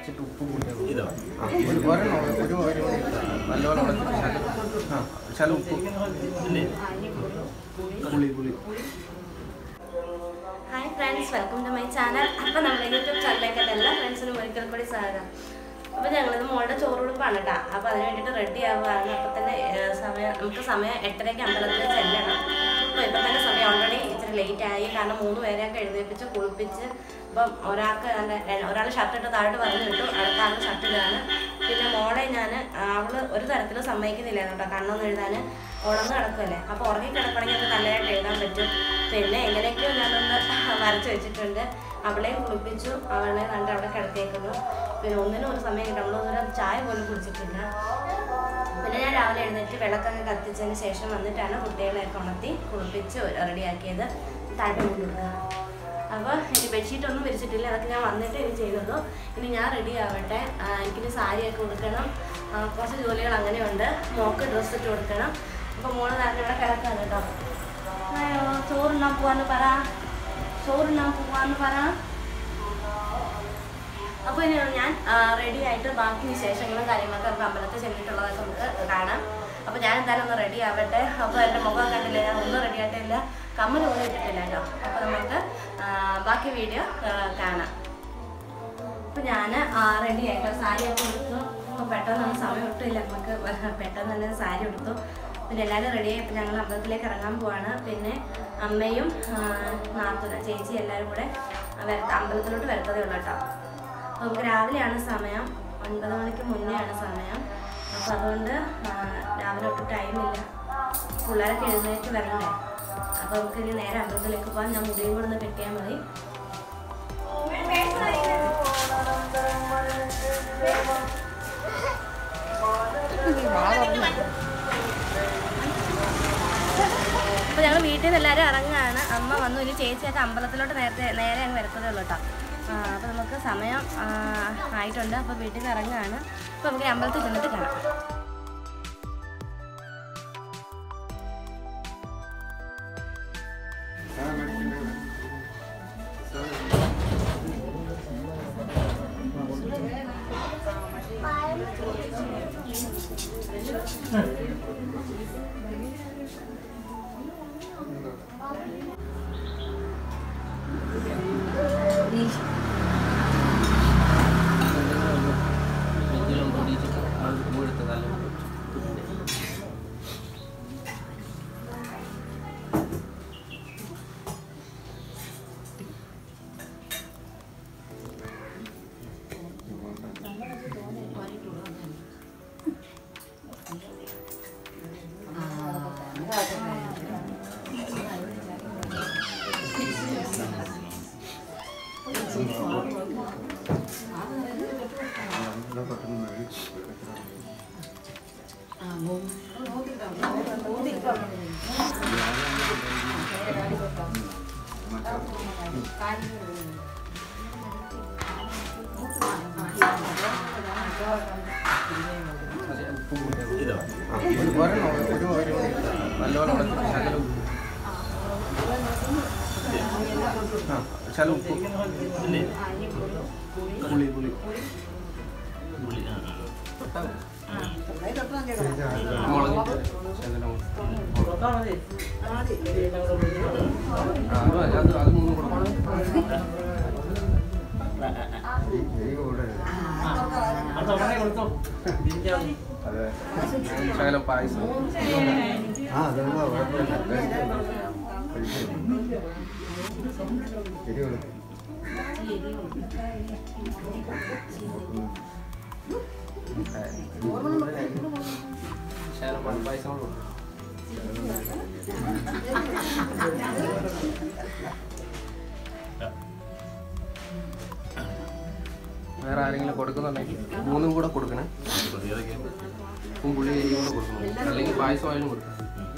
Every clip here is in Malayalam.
ഇച്ചിട്ട് ഉപ്പ് കൂട്ടിയത് ഇതോ ആ ഒരു ഒരെണ്ണം ഒരു ഒരു മണി നല്ലപോലെ ഉടച്ച് ശകലം ആ ശകലം ഉപ്പ് ഇല്ലേ പുളി പുളി hi friends welcome to my channel അപ്പോൾ നമ്മുടെ യൂട്യൂബ് ചാനലിലേക്ക് എല്ലാ ഫ്രണ്ട്സിനും ഒരിക്കൽ കൂടി സ്വാഗതം അപ്പോൾ ഞങ്ങളിത് മോളുടെ ചോറ് കൊടുപ്പാണ് കേട്ടോ അപ്പോൾ അതിന് വേണ്ടിയിട്ട് റെഡി ആവുകയാണ് അപ്പോൾ തന്നെ ഏഹ്, സമയം നമുക്ക് സമയം എട്ടരയ്ക്ക് അമ്പലത്തിൽ ചെല്ലണം അപ്പോൾ ഇപ്പം തന്നെ സമയം ഓൾറെഡി ഇച്ചിരി ലേറ്റ് ആയി കാരണം മൂന്ന് പേരെയൊക്കെ എഴുന്നേൽപ്പിച്ച് കുളിപ്പിച്ച് ഇപ്പം ഒരാൾക്ക് ഒരാൾ ഷർട്ട് ഇട്ട് താഴോട്ട് പറഞ്ഞു വിട്ടു അടുത്ത ആൾ ഷർട്ട് ഇടാണ് പിന്നെ മോളെ ഞാൻ അവള് ഒരു തരത്തിലും സമ്മതിക്കുന്നില്ല കേട്ടോ കണ്ണൊന്നും എഴുതാൻ ഉണർന്ന് കിടക്കുമല്ലേ അപ്പോൾ ഉറങ്ങി കിടക്കണമെങ്കിൽ അത് നല്ലതായിട്ട് എഴുതാൻ പറ്റും പിന്നെ എങ്ങനെയൊക്കെയോ ഞാനൊന്ന് വരച്ച് വെച്ചിട്ടുണ്ട് അവളെയും കുളിപ്പിച്ചു അവളെ കണ്ട് അവിടെ കിടത്തിയേക്കുന്നു പിന്നെ ഒന്നിനും ഒരു സമയം കിട്ടും നമ്മളൊന്നും ചായ പോലും കുടിച്ചിട്ടില്ല പിന്നെ ഞാൻ രാവിലെ എഴുന്നേറ്റ് വിളക്കൊക്കെ കത്തിച്ചതിന് ശേഷം വന്നിട്ടാണ് കുട്ടികളെയൊക്കെ ഉണർത്തി കുളിപ്പിച്ച് റെഡിയാക്കിയത് താഴെ കൊണ്ടുകൊടുക്കുക അപ്പോൾ എനിക്ക് ബെഡ്ഷീറ്റ് ഒന്നും വിരിച്ചിട്ടില്ല അതൊക്കെ ഞാൻ വന്നിട്ട് ഇനി ചെയ്യുള്ളൂ ഇനി ഞാൻ റെഡി ആവട്ടെ ആ, എനിക്കിനി സാരിയൊക്കെ കൊടുക്കണം ആ, കുറച്ച് ജോലികൾ അങ്ങനെയുണ്ട് മോക്ക് ഡ്രസ്സ് ഇട്ട് കൊടുക്കണം അപ്പോൾ മോള് നേരത്തെ ഇവിടെ കിടക്കാണ് കേട്ടോ അയ്യോ ചോറുണ്ണാൻ പോവാന്ന് പറ ചോറുണ്ണാൻ പോവാന്ന് പറ അപ്പോൾ ഇനി ഞാൻ റെഡി ആയിട്ട് ബാക്കി വിശേഷങ്ങളും കാര്യങ്ങളൊക്കെ നമുക്ക് അമ്പലത്തിൽ ചെന്നിട്ടുള്ളതൊക്കെ നമുക്ക് കാണാം അപ്പോൾ ഞാൻ എന്തായാലും ഒന്ന് റെഡി ആവട്ടെ അപ്പോൾ എൻ്റെ മുഖം കണ്ടില്ല ഞാൻ ഒന്നും റെഡി ആയിട്ടില്ല കമ്മൽ പോലും ഇട്ടിട്ടില്ല കേട്ടോ അപ്പോൾ നമുക്ക് ആ, ബാക്കി വീഡിയോ കാണാം അപ്പോൾ ഞാൻ റെഡി ആയിട്ടോ സാരി ഒക്കെ എടുത്തു അപ്പോൾ പെട്ടെന്ന് സമയം ഒട്ടുമില്ല നമുക്ക് പെട്ടെന്ന് തന്നെ സാരി എടുത്തു പിന്നെ എല്ലാവരും റെഡി ആയി ഞങ്ങൾ അമ്പലത്തിലേക്ക് ഇറങ്ങാൻ പോവാണ് പിന്നെ അമ്മയും നാത്തുന ചേച്ചി എല്ലാവരും കൂടെ വരത്ത അമ്പലത്തിലോട്ട് വരത്തതേ ഉള്ളൂ കേട്ടോ അപ്പോൾ നമുക്ക് രാവിലെയാണ് സമയം ഒൻപത് മണിക്ക് മുന്നേ ആണ് സമയം അപ്പോൾ അതുകൊണ്ട് ആ, രാവിലെ ഒട്ടും ടൈമില്ല പിള്ളേരൊക്കെ എഴുന്നേറ്റ് വരണ്ടേ അപ്പോൾ നമുക്ക് ഇനി നേരെ അമ്പലത്തിലേക്ക് പോകാൻ ഞാൻ മുടിയും കൂടെ ഒന്ന് കെട്ടിയാൽ മതി അപ്പോൾ ഞങ്ങൾ വീട്ടിൽ നിന്ന് എല്ലാവരും ഇറങ്ങുകയാണ് അമ്മ വന്നു ഇനി ചേച്ചിയൊക്കെ അമ്പലത്തിലോട്ട് നേരത്തെ നേരെ അങ്ങ് വരത്തതേ ഉള്ളൂ കേട്ടോ അപ്പോൾ നമുക്ക് സമയം ആ, ആയിട്ടുണ്ട് അപ്പോൾ വീട്ടിൽ നിന്ന് ഇറങ്ങുകയാണ് അപ്പോൾ നമുക്ക് ഈ അമ്പലത്തിൽ ചെന്നിട്ട് കാണാം ഇതിലും പൊടിച്ചിട്ട് അത് ഉപ്പെടുത്ത് നല്ല ഉപ്പ് കൂട്ടിയത് ഇതോ ആ ഒരു ഒരെണ്ണം ഒരു ഒരു മണി നല്ലപോലെ ഉടച്ച് ശകലം ഉപ്പ് ആ ശകലം ഉപ്പ് ഇല്ലേ പുളി പുളി പുളി ആ മുളകിട്ട് ശകലം മുളക്. ആ അത് മതി. അത് അത് മൂന്നും കൂടെ കൊടുക്കണം. ശകലം പായസം ശകലം പായസം കൂടെ കൊടുക്കണം. വേറെ ആരെങ്കിലും കൊടുക്കുന്നുണ്ടെങ്കിൽ മൂന്നും കൂടെ കൊടുക്കണേ ഉപ്പും പുളി അരിയും കൂടെ കൊടുക്കണം അല്ലെങ്കിൽ പായസം ആയാലും കൊടുക്കണം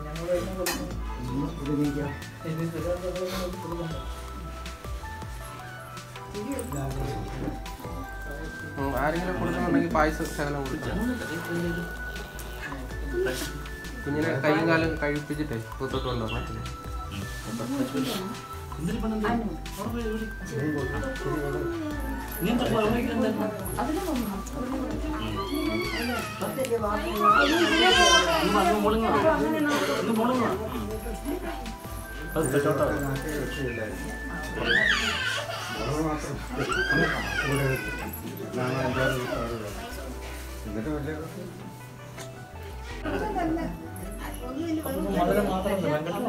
ഉം, ആരെങ്കിലും കൊടുക്കുന്നുണ്ടെങ്കിൽ പായസം ശകലം കൊടുക്കാം കുഞ്ഞിനെ കൈയും കാലും കഴിപ്പിച്ചിട്ടേ പുറത്തോട്ട് കൊണ്ടുവരണം എന്തിനു പണം നീ എന്താ പറയുന്നത് മധുരം മാത്രം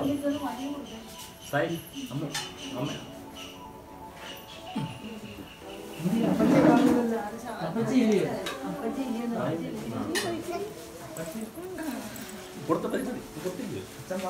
സായി അമ്മ അമ്മ കൊടുത്ത പൈസ കൊടുത്തില്ലേ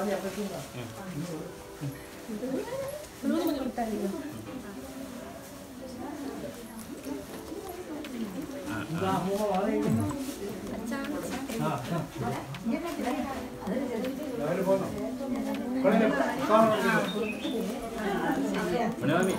മണിമാമി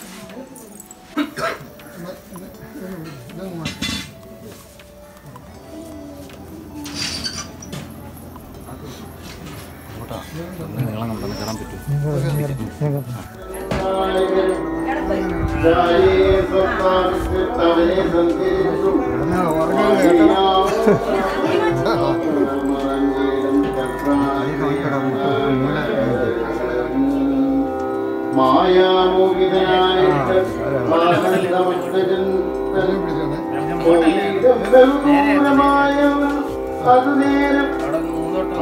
അങ്ങോട്ടാ നിങ്ങളെ നമുക്ക് കയറാൻ പറ്റും മായാമോഹിതനായിട്ട് അത് നേരം അവിടെ മൂന്നോട്ട്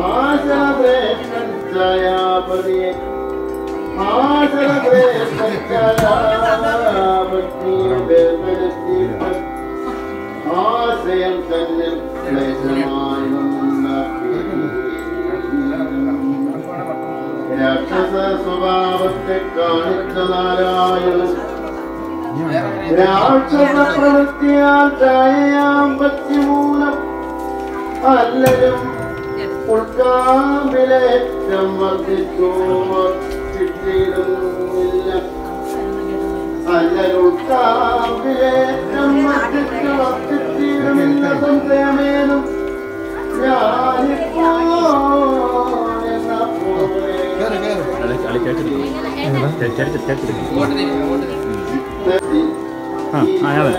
ആശാപതിയെ ആശയം തന്നെ ക്ലേശമായി രാക്ഷസ സ്വഭാവത്തെ കാണിച്ച നാരായണൻ രാക്ഷസ പ്രവൃത്തിയാൽ ഛായയാം പശ്യമൂലം അല്ലലും ഉൾക്കാമ്പിലേറ്റം വർദ്ധിച്ചു വർദ്ധിച്ചിരുന്നില്ല അല്ലലുൾക്കാമ്പിലേറ്റം വർദ്ധിച്ചു വർദ്ധിച്ചിരുന്നില്ല സംശയമേനും ഞാനിപ്പോ എന്ന പോലെ അളി കേട്ടിരിക്കും കേട്ടിരിക്കും ഇങ്ങോട്ട് തിരി അങ്ങോട്ട് തിരി ആ, ആ, അതെ.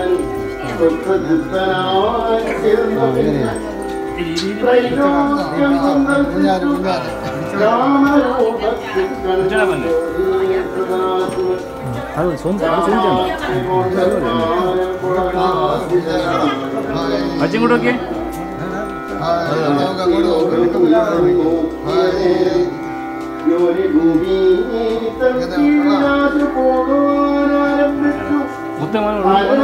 അത് സ്വന്തം അത് സ്വന്തം അച്ഛൻ കൂടെ നോക്കിയേ ോടുവാനാരംഭിച്ചു മുത്തമാൻ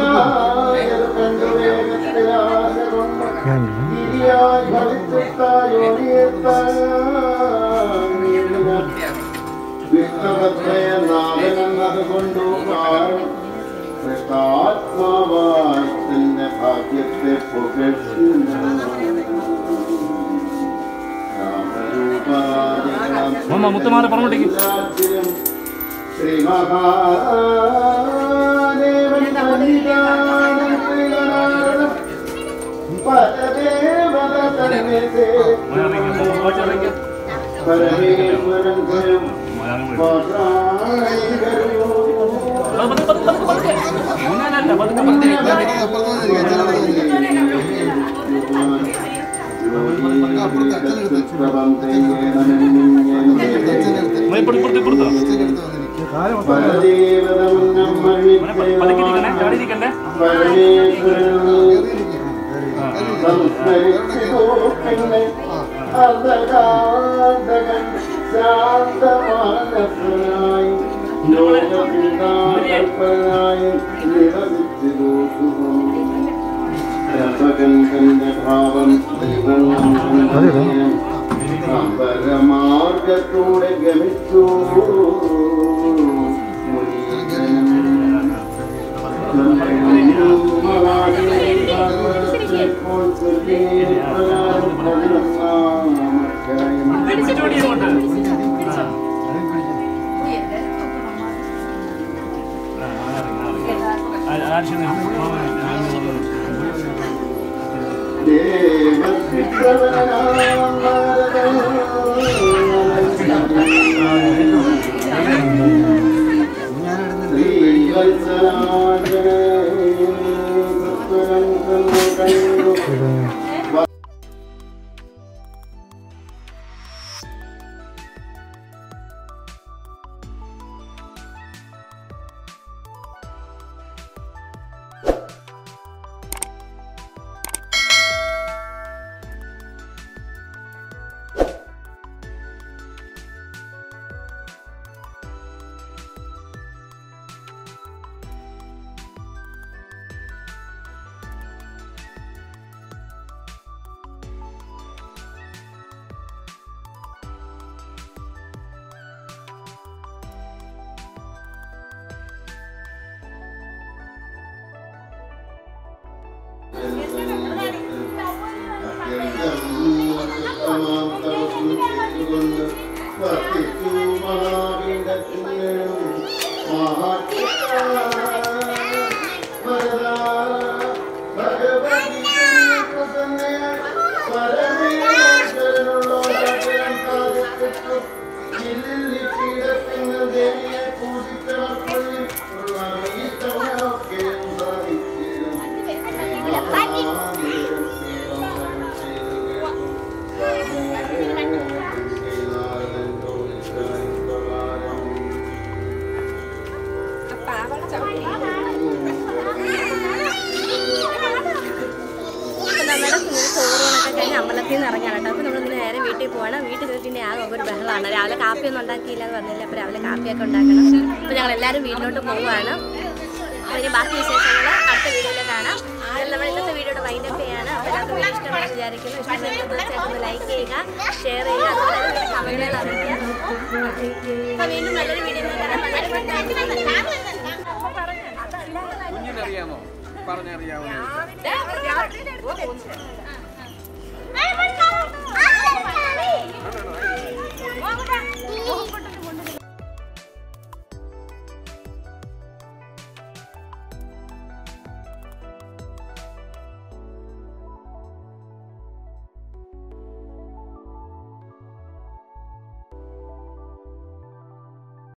വിഷ്ണുഭദ്രയെന്നതുകൊണ്ടു കൃഷ്ണാത്മാവായി തന്റെ ഭാഗ്യത്തെ മാമ മുത്തമാരെ പറഞ്ഞോട്ടേക്ക് ശ്രീ മഹാദേവൻ സന്നിധാനം ശ്രീനാരായണൻ പരദേവത തന്മേ പരമേശ്വരൻ സ്വയം പതുക്കിരിക്കണേ ചാടിയിരിക്കണ്ടേ ഭാവം മാർഗത്തൂടെ ഗമിച്ചു പിടിച്ചോടി അങ്ങോട്ട് ീ അപ്പൊ നമ്മുടെ കുഞ്ഞിന് ചോറൂണൊക്കെ കഴിഞ്ഞ് അമ്പലത്തിൽ നിന്ന് ഇറങ്ങാണ് കേട്ടോ അപ്പോൾ നമ്മൾ നേരെ വീട്ടിൽ പോവാണ് വീട്ടിൽ നിന്ന് പിന്നെ ആകെ ഒരു ബഹളമാണ് രാവിലെ കാപ്പിയൊന്നും ഉണ്ടാക്കിയില്ല എന്ന് പറഞ്ഞില്ല അപ്പോൾ രാവിലെ കാപ്പിയൊക്കെ ഉണ്ടാക്കണം അപ്പോൾ ഞങ്ങൾ എല്ലാവരും വീട്ടിലോട്ട് പോവുകയാണ് അപ്പോൾ ഇനി ബാക്കി വിശേഷങ്ങൾ അടുത്ത വീഡിയോയിൽ കാണാം അതിൽ നമ്മൾ ഇന്നത്തെ വീഡിയോയുടെ വൈൻഡപ്പ് ചെയ്യാണ് അപ്പോൾ എല്ലാവർക്കും വീഡിയോ ഇഷ്ടമാണെന്ന് വിചാരിക്കുന്നു ഇഷ്ടമെങ്കിൽ തീർച്ചയായിട്ടും ഒന്ന് ലൈക്ക് ചെയ്യുക ഷെയർ ചെയ്യുക അതുപോലെ തന്നെ കമൻറ്റുകൾ അറിയിക്കുക അപ്പോൾ വീണ്ടും നല്ലൊരു വീഡിയോ കാണാം കുഞ്ഞിനറിയാമോ പറഞ്ഞറിയാമോ